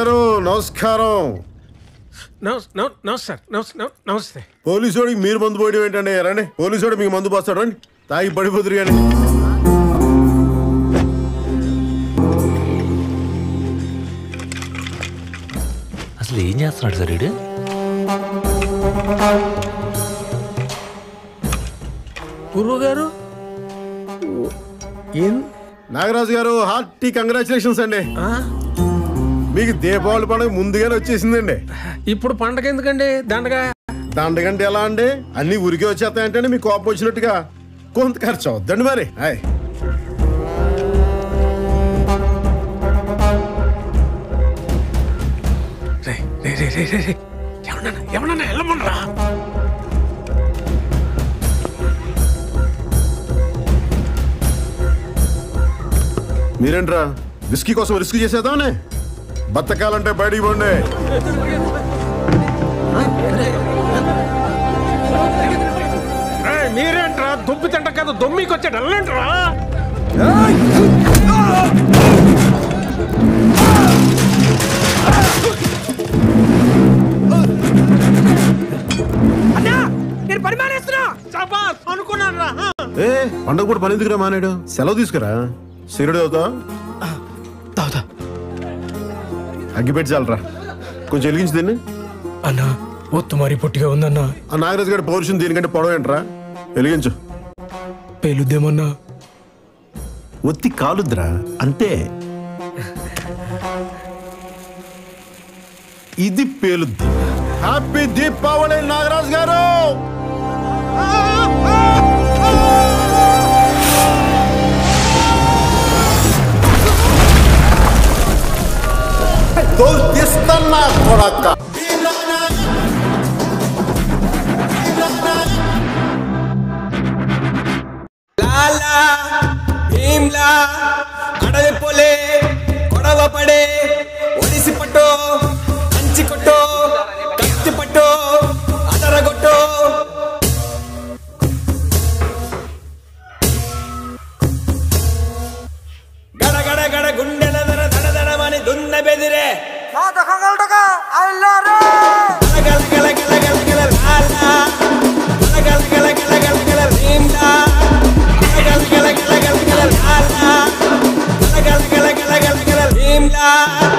గారు నమస్కారం నమస్ నమస్ నమస్తే సార్ నమస్ నమస్- నమస్తే పోలీసు వాడికి మీరు మందు పోయడం ఏంటండి రండి పోలీసు వాడు మీకు మందు పోస్తాడు రండి తాగి పడిపోతురు కానీ అసలు ఏం చేస్తున్నాడు సార్ వీడు గురువు గారు ఏం నాగరాజు గారు హార్టీ కంగ్రాచులేషన్స్ అండి ఆ? మీకు దీపావళి పండుగ ముందుగానే వచ్చేసిందండి ఇప్పుడు పండగ ఎందుకండి దండగా దండగంటే ఎలా అండి అన్ని ఉరికి వచ్చేస్తాయంటే మీకు కోపం వచ్చినట్టుగా కొంత ఖర్చు అవుద్దండి మరి హాయ్ రే రే రే రే రే రే ఎవరన్నా ఎవరన్నా వెళ్ళమనరా మీరేంట్రా విస్కీ కోసం రిస్క్ చేసేద్దామనే బతకాలంటే బయటికి పోండి రేయ్, మీరేంట్రా దుబ్బి తింట కదా దొమ్మికి వచ్చాడు వెళ్ళంట్రా అన్నా నేను పని మానేస్తున్నా సబాస్ అనుకున్నాను రా ఏ పండగ కూడా పని ఎందుకురా మానేడు సెలవు తీసుకురా సిగరెట్ అవుతా తాగుతా అగ్గిపెట్టి చాలరా కొంచెం వెలిగించి దీన్ని అన్నా ఒత్తు మరీ పొట్టిగా ఉందన్నా ఆ నాగరాజు గారి పౌరుషం దీనికంటే పొడవ ఏంట్రా వెలిగించు పేలుద్దేమన్నా ఒత్తి కాలుద్రా అంతే ఇది పేలుద్ది హ్యాపీ దీపావళి నాగరాజు గారు తీస్తున్నా కొడక లాలా భీమ్లా అడవి పోలే గొడవ పడే ఒడిసి పట్టు కంచి కొట్టు కత్తి పట్టు అదరగొట్టు గడ గడ గడ గుండెల దర దడ దడమని దున్న బెదిరే గల గల గల గల గల లాలా గల గల గల గల గల గల భీమ్లా గల గల గల గల గల లాలా గల గల గల గల గల గల భీమ్లా